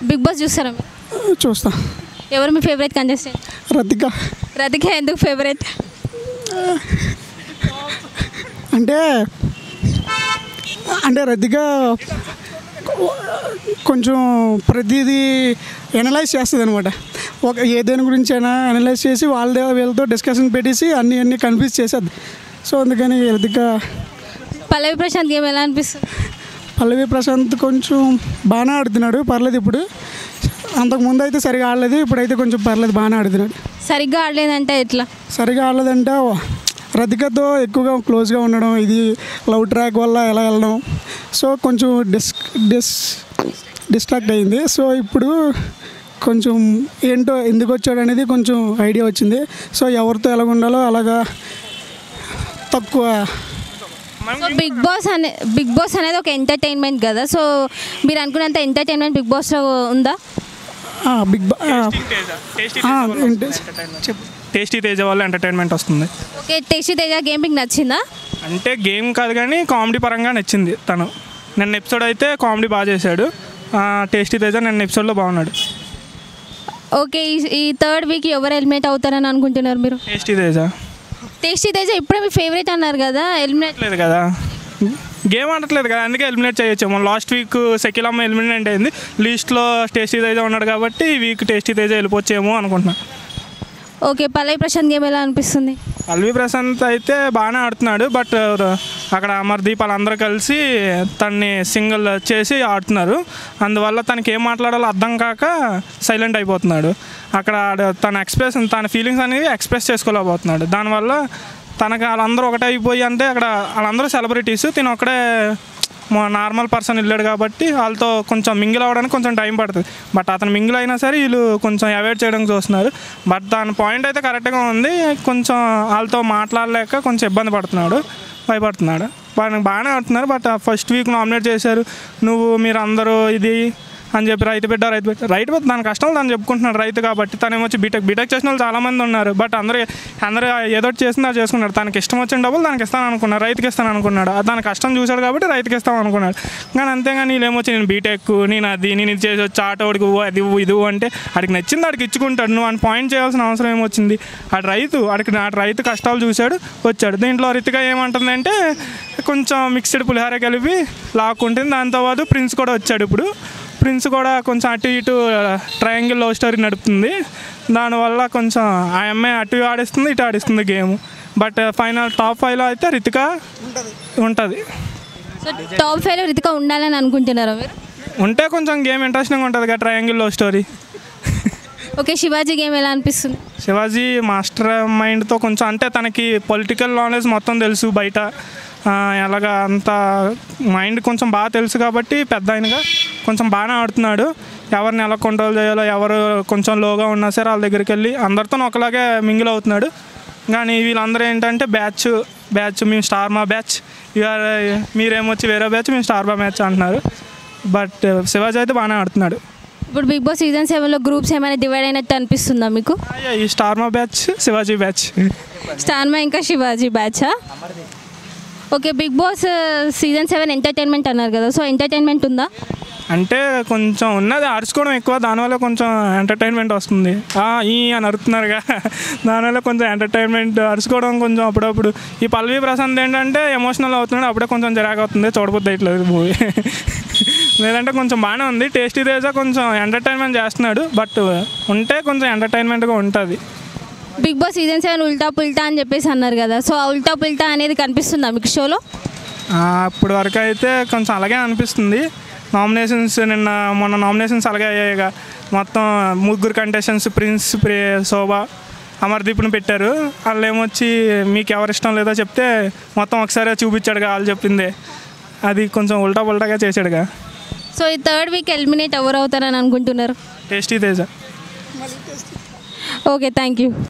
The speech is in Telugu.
బిగ్ బాస్ చూస్తారా మీరు చూస్తా ఎవరు మీ ఫేవరెట్ కంటెస్టెంట్ రతిక రతిక ఎందుకు ఫేవరెట్ అంటే అంటే రతిక కొంచెం ప్రతిదీ ఎనలైజ్ చేస్తుంది అనమాట ఒక ఏదైనా గురించి అయినా అనలైజ్ చేసి వాళ్ళ వీళ్ళతో డిస్కషన్ పెట్టేసి అన్ని అన్ని కన్ఫ్యూజ్ చేసేది సో అందుకని రతిక పల్లవి ప్రశాంత్ గేమ్ ఎలా అనిపిస్తుంది పల్లవి ప్రశాంత్ కొంచెం బాగానే ఆడుతున్నాడు పర్లేదు ఇప్పుడు అంతకుముందు అయితే సరిగా ఆడలేదు ఇప్పుడైతే కొంచెం పర్లేదు బాగానే ఆడుతున్నాడు సరిగ్గా ఆడలేదంటే ఎట్లా సరిగా ఆడలేదంటే రతికతో ఎక్కువగా క్లోజ్గా ఉండడం ఇది లవ్ ట్రాక్ వల్ల ఎలా వెళ్ళడం సో కొంచెం డిస్ డిస్ డిస్ట్రాక్ట్ అయింది సో ఇప్పుడు కొంచెం ఏంటో ఎందుకు వచ్చాడు అనేది కొంచెం ఐడియా వచ్చింది సో ఎవరితో ఎలాగ ఉండాలో అలాగా తక్కువ సో బిగ్ బాస్ అనే బిగ్ బాస్ అనేది ఒక ఎంటర్టైన్మెంట్ కదా సో మీరు అనుకున్నంత ఎంటర్టైన్మెంట్ బిగ్ బాస్లో ఉందా ఆ, బిగ్ బా ఆ, టేస్టీ ఆ, ఏంటి? చెప్పు టేస్టీ తేజ వల్ల ఎంటర్టైన్మెంట్ వస్తుంది ఓకే టేస్టీ తేజ గేమ్ మీకు నచ్చిందా అంటే గేమ్ కాదు కానీ కామెడీ పరంగా నచ్చింది తను నిన్న ఎపిసోడ్ అయితే కామెడీ బాగా చేశాడు ఆ, టేస్టీ తేజ నిన్న ఎపిసోడ్లో బాగున్నాడు ఓకే ఈ ఈ థర్డ్ వీక్ ఎవరు ఎలిమినేట్ అవుతారని అనుకుంటున్నారు మీరు టేస్టీ తేజ టేస్టీ తేజ ఇప్పుడే మీ ఫేవరెట్ అన్నారు కదా ఎలిమినేట్ లేదు కదా గేమ్ ఆడట్లేదు కదా అందుకే ఎలిమినేట్ చేయొచ్చు మన లాస్ట్ వీక్ సెకిలమ్మ ఎలిమినేట్ అయింది లీస్ట్లో టేస్టీ తేజ ఉన్నాడు కాబట్టి ఈ వీక్ టేస్టీ తేజ వెళ్ళిపోవచ్చేమో అనుకుంటున్నా ఓకే పల్లవి ప్రశాంత్ గేమ్ ఎలా అనిపిస్తుంది పల్వి ప్రశాంత్ అయితే బాగానే ఆడుతున్నాడు బట్ అక్కడ అమర్దీప్ వాళ్ళందరూ కలిసి తన్ని సింగిల్ చేసి ఆడుతున్నారు అందువల్ల తనకి ఏం మాట్లాడాలో అర్థం కాక సైలెంట్ అయిపోతున్నాడు అక్కడ ఆడ- తన ఎక్స్ప్రెస్ తన ఫీలింగ్స్ అనేవి ఎక్స్ప్రెస్ చేసుకోలేకపోతున్నాడు దానివల్ల తనకి వాళ్ళందరూ ఒకటే అయిపోయి అంటే అక్కడ వాళ్ళందరూ సెలబ్రిటీస్ తిను ఒకడే నార్మల్ పర్సన్ వెళ్ళాడు కాబట్టి వాళ్ళతో కొంచెం మింగిల్ అవ్వడానికి కొంచెం టైం పడుతుంది బట్ అతను మింగిల్ అయినా సరే వీళ్ళు కొంచెం అవాయిడ్ చేయడానికి చూస్తున్నారు బట్ దాని పాయింట్ అయితే కరెక్ట్గా ఉంది కొంచెం వాళ్ళతో మాట్లాడలేక కొంచెం ఇబ్బంది పడుతున్నాడు భయపడుతున్నాడు బాగా బాగానే ఆడుతున్నారు బట్ ఫస్ట్ వీక్ నామినేట్ చేశారు నువ్వు మీరు అందరూ ఇది అని చెప్పి రైతు బిడ్డ రైతు బిడ్డ రైతు బిడ్డ దాని కష్టాలు తను చెప్పుకుంటున్నాడు రైతు కాబట్టి తను ఏమొచ్చి బీటెక్ బీటెక్ చేసిన వాళ్ళు చాలామంది ఉన్నారు బట్ అందరూ అందరూ ఏదో ఒకటి చేసింది అది చేసుకున్నాడు తనకి ఇష్టం వచ్చిన డబ్బులు దానికి ఇస్తాను అనుకున్నాడు రైతుకి ఇస్తాను అనుకున్నాడు దాని కష్టం చూశాడు కాబట్టి రైతుకి ఇస్తాం అనుకున్నాడు కానీ అంతేగాని వీళ్ళేమొచ్చి నేను బీటెక్ నేను అది నేను ఇది చేసి వచ్చి ఆటోడికి అది ఇవ్వు, ఇది ఇవ్వు అంటే ఆడికి నచ్చింది ఆడికి ఇచ్చుకుంటాడు నువ్వు అని పాయింట్ చేయాల్సిన అవసరం ఏమొచ్చింది ఆడు రైతు ఆడికి ఆ రైతు కష్టాలు చూశాడు వచ్చాడు దీంట్లో రితిగా ఏమంటుందంటే కొంచెం మిక్స్డ్ పులిహార కలిపి లాక్కుంటుంది దాంతోపాటు ప్రిన్స్ కూడా వచ్చాడు ఇప్పుడు ప్రిన్స్ కూడా కొంచెం అటు ఇటు ట్రయాంగిల్ లవ్ స్టోరీ నడుపుతుంది దానివల్ల కొంచెం ఆ అమ్మాయి అటు ఆడిస్తుంది ఇటు ఆడిస్తుంది గేమ్ బట్ ఫైనల్ టాప్ ఫైవ్లో అయితే రితిక ఉంటుంది సో టాప్ ఫైవ్లో రితిక ఉండాలని అనుకుంటున్నారా మీరు ఉంటే కొంచెం గేమ్ ఇంట్రెస్టింగ్ ఉంటుంది కదా triangle love story okay Shivaji game ఎలా అనిపిస్తుంది శివాజీ మాస్టర్ మైండ్తో కొంచెం అంటే తనకి పొలిటికల్ నాలెడ్జ్ మొత్తం తెలుసు బయట ఆ, ఎలాగా అంత మైండ్ కొంచెం బాగా తెలుసు కాబట్టి పెద్ద ఆయనగా కొంచెం బాగానే ఆడుతున్నాడు ఎవరిని ఎలా కంట్రోల్ చేయాలో ఎవరు కొంచెం లోగా ఉన్నా సరే వాళ్ళ దగ్గరికి వెళ్ళి అందరితో ఒకలాగే మింగిల్ అవుతున్నాడు కానీ వీళ్ళందరూ ఏంటంటే బ్యాచ్ బ్యాచ్ మేము స్టార్ మా బ్యాచ్ ఇవాళ మీరేమొచ్చి వేరే బ్యాచ్ మేము స్టార్ మా బ్యాచ్ అంటున్నారు బట్ శివాజీ అయితే బాగానే ఆడుతున్నాడు ఇప్పుడు బిగ్ బాస్ సీజన్ సెవెన్లో గ్రూప్స్ ఏమైనా డివైడ్ అయినట్టు అనిపిస్తుందా మీకు అయ్యా, ఈ star Maa batch Shivaji batch స్టార్మా ఇంకా శివాజీ బ్యాచా okay big boss season seven entertainment అన్నారు కదా సో ఎంటర్టైన్మెంట్ ఉందా అంటే కొంచెం ఉన్నది అరుచుకోవడం ఎక్కువ దానివల్ల కొంచెం ఎంటర్టైన్మెంట్ వస్తుంది ఆ, ఈ అని అరుతున్నారుగా దానివల్ల కొంచెం ఎంటర్టైన్మెంట్ అరుచుకోవడం కొంచెం అప్పుడప్పుడు ఈ పల్లవి ప్రశాంత్ ఏంటంటే ఎమోషనల్ అవుతున్నాడు అప్పుడే కొంచెం చిరాకు అవుతుంది చూడబోద్ది ఇట్లేదు మూవీ లేదంటే కొంచెం బాగానే ఉంది టేస్టీ తేజ కొంచెం ఎంటర్టైన్మెంట్ చేస్తున్నాడు బట్ ఉంటే కొంచెం ఎంటర్టైన్మెంట్గా ఉంటుంది బిగ్ బాస్ సీజన్ సెవెన్ ఉల్టా పుల్టా అని చెప్పేసి అన్నారు కదా సో ఆ ఉల్టా పుల్టా అనేది కనిపిస్తుందా మీకు షోలో అప్పటి వరకు అయితే కొంచెం అలాగే అనిపిస్తుంది నామినేషన్స్ నిన్న మొన్న నామినేషన్స్ అలాగే అయ్యాయిగా మొత్తం ముగ్గురు కంటెస్టెంట్స్ ప్రిన్స్ ప్రే శోభ అమర్దీప్ని పెట్టారు వాళ్ళు ఏమొచ్చి మీకు ఎవరు ఇష్టం లేదో చెప్తే మొత్తం ఒకసారి చూపించాడుగా వాళ్ళు చెప్పిందే అది కొంచెం ఉల్టా పుల్టాగా చేశాడుగా సో ఈ థర్డ్ వీక్ ఎలిమినేట్ ఎవరు అవుతారని అనుకుంటున్నారు tasty Teja okay thank you